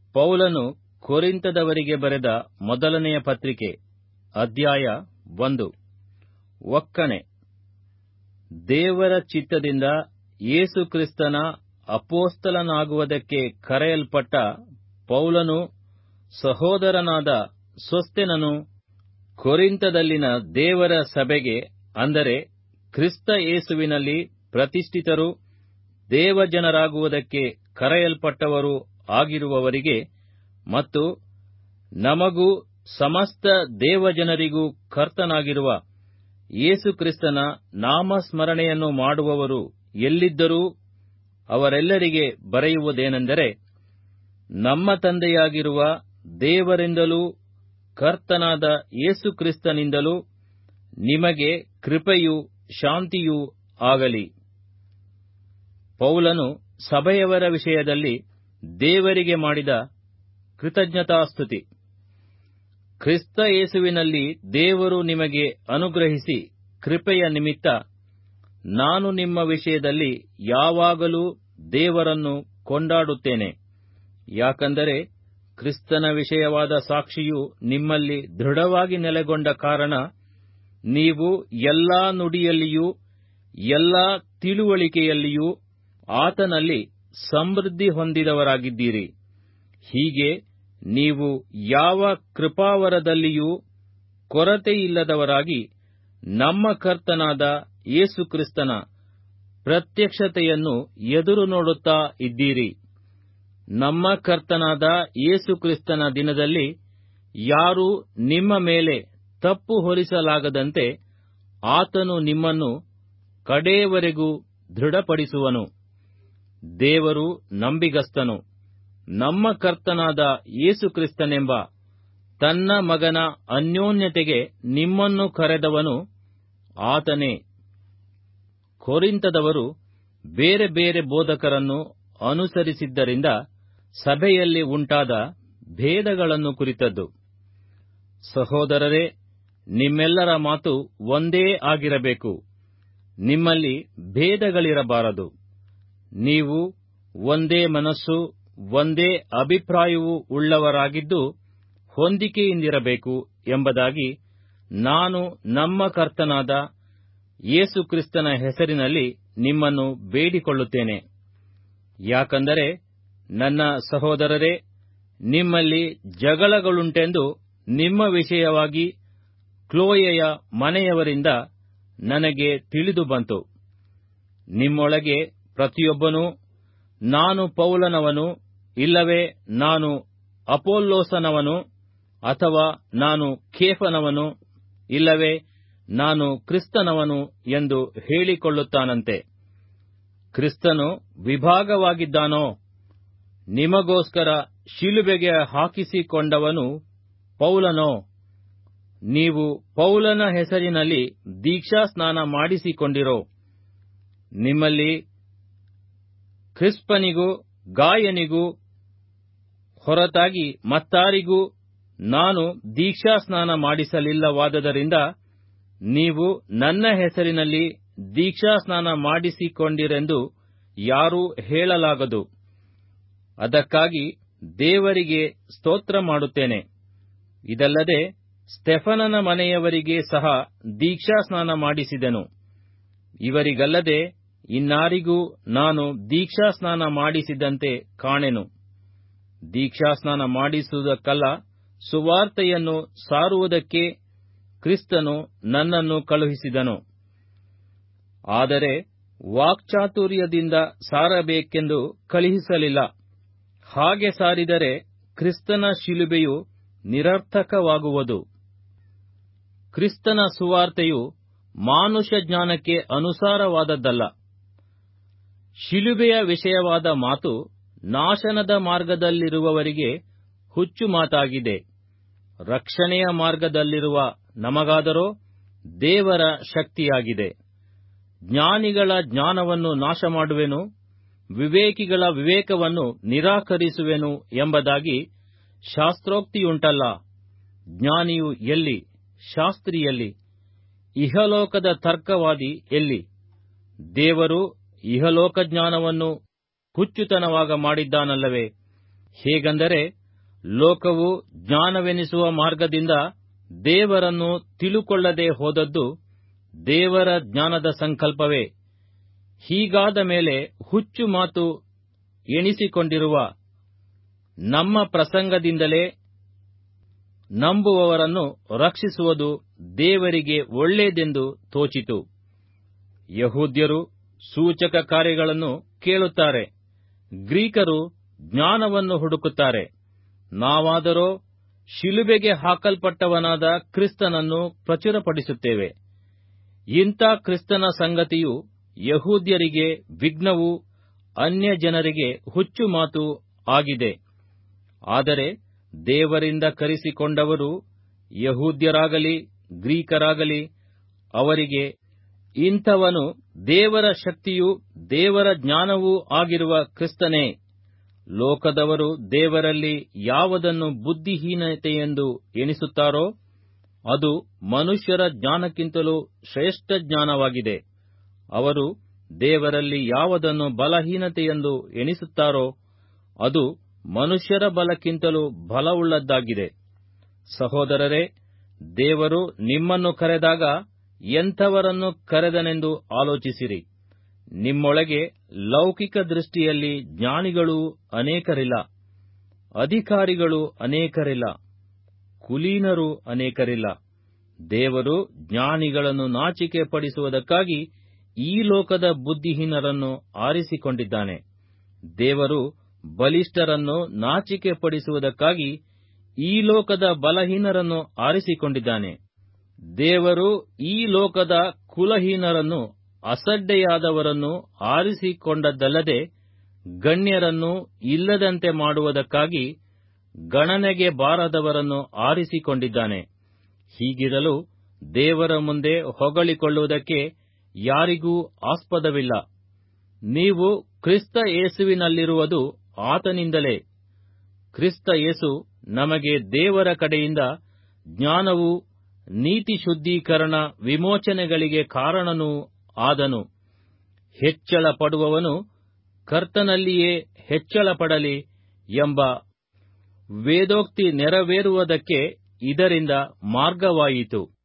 ಪೌಲನು ಕೊರಿಂತದವರಿಗೆ ಬರೆದ ಮೊದಲನೆಯ ಪತ್ರಿಕೆ ಅಧ್ಯಾಯ ಒಂದು ಒಕ್ಕಣೆ ದೇವರ ಚಿತ್ತದಿಂದ ಯೇಸು ಕ್ರಿಸ್ತನ ಅಪೋಸ್ತಲನಾಗುವುದಕ್ಕೆ ಕರೆಯಲ್ಪಟ್ಟ ಪೌಲನು ಸಹೋದರನಾದ ಸೊಸ್ತೆನನು ಕೊರಿಂತದಲ್ಲಿನ ದೇವರ ಸಭೆಗೆ ಅಂದರೆ ಕ್ರಿಸ್ತ ಯೇಸುವಿನಲ್ಲಿ ಪ್ರತಿಷ್ಠಿತರು ದೇವಜನರಾಗುವುದಕ್ಕೆ ಕರೆಯಲ್ಪಟ್ಟವರು ಆಗಿರುವವರಿಗೆ ಮತ್ತು ನಮಗೂ ಸಮಸ್ತ ದೇವಜನರಿಗೂ ಕರ್ತನಾಗಿರುವ ಯೇಸು ಕ್ರಿಸ್ತನ ನಾಮಸ್ಮರಣೆಯನ್ನು ಮಾಡುವವರು ಎಲ್ಲಿದ್ದರೂ ಅವರೆಲ್ಲರಿಗೆ ಬರೆಯುವುದೇನೆಂದರೆ ನಮ್ಮ ತಂದೆಯಾಗಿರುವ ದೇವರಿಂದಲೂ ಕರ್ತನಾದ ಯೇಸು ಕ್ರಿಸ್ತನಿಂದಲೂ ನಿಮಗೆ ಕೃಪೆಯೂ ಶಾಂತಿಯೂ ಆಗಲಿ ಪೌಲನು ಸಭೆಯವರ ವಿಷಯದಲ್ಲಿ ದೇವರಿಗೆ ಮಾಡಿದ ಕೃತಜ್ಞತಾಸ್ತುತಿ ಕ್ರಿಸ್ತ ಯೇಸುವಿನಲ್ಲಿ ದೇವರು ನಿಮಗೆ ಅನುಗ್ರಹಿಸಿ ಕೃಪೆಯ ನಿಮಿತ್ತ ನಾನು ನಿಮ್ಮ ವಿಷಯದಲ್ಲಿ ಯಾವಾಗಲೂ ದೇವರನ್ನು ಕೊಂಡಾಡುತ್ತೇನೆ ಯಾಕಂದರೆ ಕ್ರಿಸ್ತನ ವಿಷಯವಾದ ಸಾಕ್ಷಿಯು ನಿಮ್ಮಲ್ಲಿ ದೃಢವಾಗಿ ನೆಲೆಗೊಂಡ ಕಾರಣ ನೀವು ಎಲ್ಲಾ ನುಡಿಯಲ್ಲಿಯೂ ಎಲ್ಲಾ ತಿಳುವಳಿಕೆಯಲ್ಲಿಯೂ ಆತನಲ್ಲಿ ಸಮೃದ್ಧಿ ಹೊಂದಿದವರಾಗಿದ್ದೀರಿ ಹೀಗೆ ನೀವು ಯಾವ ಕೃಪಾವರದಲ್ಲಿಯೂ ಕೊರತೆಯಿಲ್ಲದವರಾಗಿ ನಮ್ಮ ಕರ್ತನಾದ ಯೇಸು ಕ್ರಿಸ್ತನ ಪ್ರತ್ಯಕ್ಷತೆಯನ್ನು ಎದುರು ನೋಡುತ್ತಾ ಇದ್ದೀರಿ ನಮ್ಮ ಕರ್ತನಾದ ಯೇಸು ಕ್ರಿಸ್ತನ ದಿನದಲ್ಲಿ ಯಾರೂ ನಿಮ್ಮ ಮೇಲೆ ತಪ್ಪು ಹೊರಿಸಲಾಗದಂತೆ ಆತನು ನಿಮ್ಮನ್ನು ಕಡೇವರೆಗೂ ದೃಢಪಡಿಸುವನು ದೇವರು ನಂಬಿಗಸ್ತನು ನಮ್ಮ ಕರ್ತನಾದ ಯೇಸು ಕ್ರಿಸ್ತನೆಂಬ ತನ್ನ ಮಗನ ಅನ್ಯೋನ್ಯತೆಗೆ ನಿಮ್ಮನ್ನು ಕರೆದವನು ಆತನೇ ಕೊರಿಂತದವರು ಬೇರೆ ಬೇರೆ ಬೋಧಕರನ್ನು ಅನುಸರಿಸಿದ್ದರಿಂದ ಸಭೆಯಲ್ಲಿ ಉಂಟಾದ ಭೇದಗಳನ್ನು ಕುರಿತದ್ದು ಸಹೋದರರೇ ನಿಮ್ಮೆಲ್ಲರ ಮಾತು ಒಂದೇ ಆಗಿರಬೇಕು ನಿಮ್ಮಲ್ಲಿ ಭೇದಗಳಿರಬಾರದು ನೀವು ಒಂದೇ ಮನಸ್ಸು ಒಂದೇ ಅಭಿಪ್ರಾಯವೂ ಉಳ್ಳವರಾಗಿದ್ದು ಹೊಂದಿಕೆಯಿಂದಿರಬೇಕು ಎಂಬುದಾಗಿ ನಾನು ನಮ್ಮ ಕರ್ತನಾದ ಯೇಸು ಕ್ರಿಸ್ತನ ಹೆಸರಿನಲ್ಲಿ ನಿಮ್ಮನ್ನು ಬೇಡಿಕೊಳ್ಳುತ್ತೇನೆ ಯಾಕಂದರೆ ನನ್ನ ಸಹೋದರರೇ ನಿಮ್ಮಲ್ಲಿ ಜಗಳಗಳುಂಟೆಂದು ನಿಮ್ಮ ವಿಷಯವಾಗಿ ಕ್ಲೋಯೆಯ ಮನೆಯವರಿಂದ ನನಗೆ ತಿಳಿದು ಬಂತು ನಿಮ್ಮೊಳಗೆ ಪ್ರತಿಯೊಬ್ಬನೂ ನಾನು ಪೌಲನವನು ಇಲ್ಲವೇ ನಾನು ಅಪೋಲ್ಲೋಸನವನು ಅಥವಾ ನಾನು ಕೇಫನವನು ಇಲ್ಲವೇ ನಾನು ಕ್ರಿಸ್ತನವನು ಎಂದು ಹೇಳಿಕೊಳ್ಳುತ್ತಾನಂತೆ ಕ್ರಿಸ್ತನು ವಿಭಾಗವಾಗಿದ್ದಾನೋ ನಿಮಗೋಸ್ಕರ ಶಿಲುಬೆಗೆ ಹಾಕಿಸಿಕೊಂಡವನು ಪೌಲನೋ ನೀವು ಪೌಲನ ಹೆಸರಿನಲ್ಲಿ ದೀಕ್ಷಾಸ್ನಾನ ಮಾಡಿಸಿಕೊಂಡಿರೋ ನಿಮ್ಮಲ್ಲಿ ಕ್ರಿಸ್ಪನಿಗೂ ಗಾಯನಿಗೂ ಹೊರತಾಗಿ ಮತ್ತಾರಿಗೂ ನಾನು ದೀಕ್ಷಾಸ್ನಾನ ಮಾಡಿಸಲಿಲ್ಲವಾದದರಿಂದ ನೀವು ನನ್ನ ಹೆಸರಿನಲ್ಲಿ ದೀಕ್ಷಾಸ್ನಾನ ಮಾಡಿಸಿಕೊಂಡಿರೆಂದು ಯಾರೂ ಹೇಳಲಾಗದು ಅದಕ್ಕಾಗಿ ದೇವರಿಗೆ ಸ್ತೋತ್ರ ಮಾಡುತ್ತೇನೆ ಇದಲ್ಲದೆ ಸ್ಟೆಫನನ ಮನೆಯವರಿಗೆ ಸಹ ದೀಕ್ಷಾಸ್ನಾನ ಮಾಡಿಸಿದೆನು ಇವರಿಗಲ್ಲದೆ ಇನ್ನಾರಿಗೂ ನಾನು ದೀಕ್ಷಾಸ್ನಾನ ಮಾಡಿಸಿದಂತೆ ಕಾಣೆನು ದೀಕ್ಷಾಸ್ನಾನ ಮಾಡಿಸುವುದಕ್ಕಲ್ಲ ಸುವಾರ್ತೆಯನ್ನು ಸಾರುವುದಕ್ಕೆ ಕ್ರಿಸ್ತನು ನನ್ನನ್ನು ಕಳುಹಿಸಿದನು ಆದರೆ ವಾಕ್ಚಾತುರ್ಯದಿಂದ ಸಾರಬೇಕೆಂದು ಕಳುಹಿಸಲಿಲ್ಲ ಹಾಗೆ ಸಾರಿದರೆ ಕ್ರಿಸ್ತನ ಶಿಲುಬೆಯು ನಿರರ್ಥಕವಾಗುವುದು ಕ್ರಿಸ್ತನ ಸುವಾರ್ತೆಯು ಮಾನುಷ ಜ್ಞಾನಕ್ಕೆ ಅನುಸಾರವಾದದ್ದಲ್ಲ ಶಿಲುಬೆಯ ವಿಷಯವಾದ ಮಾತು ನಾಶನದ ಮಾರ್ಗದಲ್ಲಿರುವವರಿಗೆ ಹುಚ್ಚು ಮಾತಾಗಿದೆ ರಕ್ಷಣೆಯ ಮಾರ್ಗದಲ್ಲಿರುವ ನಮಗಾದರೋ ದೇವರ ಶಕ್ತಿಯಾಗಿದೆ ಜ್ಞಾನಿಗಳ ಜ್ಞಾನವನ್ನು ನಾಶ ಮಾಡುವೆನು ವಿವೇಕಿಗಳ ವಿವೇಕವನ್ನು ನಿರಾಕರಿಸುವೆನು ಎಂಬುದಾಗಿ ಶಾಸ್ತ್ರೋಕ್ತಿಯುಂಟಲ್ಲ ಜ್ಞಾನಿಯು ಎಲ್ಲಿ ಶಾಸ್ತ್ರಿಯಲ್ಲಿ ಇಹಲೋಕದ ತರ್ಕವಾದಿ ಎಲ್ಲಿ ದೇವರು ಇಹಲೋಕ ಜ್ಞಾನವನ್ನು ಹುಚ್ಚುತನವಾಗ ಮಾಡಿದ್ದಾನಲ್ಲವೇ ಹೇಗೆಂದರೆ ಲೋಕವು ಜ್ಞಾನವೆನಿಸುವ ಮಾರ್ಗದಿಂದ ದೇವರನ್ನು ತಿಳುಕೊಳ್ಳದೆ ಹೋದದ್ದು ದೇವರ ಜ್ಞಾನದ ಸಂಕಲ್ಪವೇ ಹೀಗಾದ ಮೇಲೆ ಹುಚ್ಚು ಮಾತು ಎಣಿಸಿಕೊಂಡಿರುವ ನಮ್ಮ ಪ್ರಸಂಗದಿಂದಲೇ ನಂಬುವವರನ್ನು ರಕ್ಷಿಸುವುದು ದೇವರಿಗೆ ಒಳ್ಳೆಯದೆಂದು ತೋಚಿತು ಯಹೂದ್ಯರು ಸೂಚಕ ಕಾರ್ಯಗಳನ್ನು ಕೇಳುತ್ತಾರೆ ಗ್ರೀಕರು ಜ್ಞಾನವನ್ನು ಹುಡುಕುತ್ತಾರೆ ನಾವಾದರೋ ಶಿಲುಬೆಗೆ ಹಾಕಲ್ಪಟ್ಟವನಾದ ಕ್ರಿಸ್ತನನ್ನು ಪ್ರಚುರಪಡಿಸುತ್ತೇವೆ ಇಂಥ ಕ್ರಿಸ್ತನ ಸಂಗತಿಯು ಯಹೂದ್ಯರಿಗೆ ವಿಘ್ನವೂ ಅನ್ಯ ಜನರಿಗೆ ಹುಚ್ಚು ಮಾತು ಆಗಿದೆ ಆದರೆ ದೇವರಿಂದ ಕರೆಸಿಕೊಂಡವರು ಯಹೂದ್ಯರಾಗಲಿ ಗ್ರೀಕರಾಗಲಿ ಅವರಿಗೆ ಇಂಥವನು ದೇವರ ಶಕ್ತಿಯೂ ದೇವರ ಜ್ಞಾನವೂ ಆಗಿರುವ ಕ್ರಿಸ್ತನೇ ಲೋಕದವರು ದೇವರಲ್ಲಿ ಯಾವುದನ್ನು ಬುದ್ಧಿಹೀನತೆಯೆಂದು ಎಣಿಸುತ್ತಾರೋ ಅದು ಮನುಷ್ಯರ ಜ್ಞಾನಕ್ಕಿಂತಲೂ ಶ್ರೇಷ್ಠ ಜ್ಞಾನವಾಗಿದೆ ಅವರು ದೇವರಲ್ಲಿ ಯಾವುದನ್ನು ಬಲಹೀನತೆಯೆಂದು ಎಣಿಸುತ್ತಾರೋ ಅದು ಮನುಷ್ಯರ ಬಲಕ್ಕಿಂತಲೂ ಬಲವುಳ್ಳದ್ದಾಗಿದೆ ಸಹೋದರರೇ ದೇವರು ನಿಮ್ಮನ್ನು ಕರೆದಾಗ ಎಂಥವರನ್ನು ಕರೆದನೆಂದು ಆಲೋಚಿಸಿರಿ ನಿಮ್ಮೊಳಗೆ ಲೌಕಿಕ ದೃಷ್ಟಿಯಲ್ಲಿ ಜ್ಞಾನಿಗಳೂ ಅನೇಕರಿಲ್ಲ ಅಧಿಕಾರಿಗಳು ಅನೇಕರಿಲ್ಲ ಕುಲೀನರು ಅನೇಕರಿಲ್ಲ ದೇವರು ಜ್ಞಾನಿಗಳನ್ನು ನಾಚಿಕೆ ಪಡಿಸುವುದಕ್ಕಾಗಿ ಈ ಲೋಕದ ಬುದ್ಧಿಹೀನರನ್ನು ಆರಿಸಿಕೊಂಡಿದ್ದಾನೆ ದೇವರು ಬಲಿಷ್ಠರನ್ನು ನಾಚಿಕೆ ಪಡಿಸುವುದಕ್ಕಾಗಿ ಈ ಲೋಕದ ಬಲಹೀನರನ್ನು ಆರಿಸಿಕೊಂಡಿದ್ದಾನೆ ದೇವರು ಈ ಲೋಕದ ಕುಲಹೀನರನ್ನು ಅಸಡ್ಡೆಯಾದವರನ್ನು ಆರಿಸಿಕೊಂಡದ್ದಲ್ಲದೆ ಗಣ್ಯರನ್ನು ಇಲ್ಲದಂತೆ ಮಾಡುವುದಕ್ಕಾಗಿ ಗಣನೆಗೆ ಬಾರದವರನ್ನು ಆರಿಸಿಕೊಂಡಿದ್ದಾನೆ ಹೀಗಿರಲು ದೇವರ ಮುಂದೆ ಹೊಗಳಿಕೊಳ್ಳುವುದಕ್ಕೆ ಯಾರಿಗೂ ಆಸ್ಪದವಿಲ್ಲ ನೀವು ಕ್ರಿಸ್ತ ಯೇಸುವಿನಲ್ಲಿರುವುದು ಆತನಿಂದಲೇ ಕ್ರಿಸ್ತ ಯೇಸು ನಮಗೆ ದೇವರ ಕಡೆಯಿಂದ ಜ್ಞಾನವೂ ನೀತಿ ಶುದ್ಧೀಕರಣ ವಿಮೋಚನೆಗಳಿಗೆ ಕಾರಣನೂ ಆದನು ಹೆಚ್ಚಳ ಪಡುವವನು ಕರ್ತನಲ್ಲಿಯೇ ಹೆಚ್ಚಳ ಪಡಲಿ ಎಂಬ ವೇದೋಕ್ತಿ ನೆರವೇರುವುದಕ್ಕೆ ಇದರಿಂದ ಮಾರ್ಗವಾಯಿತು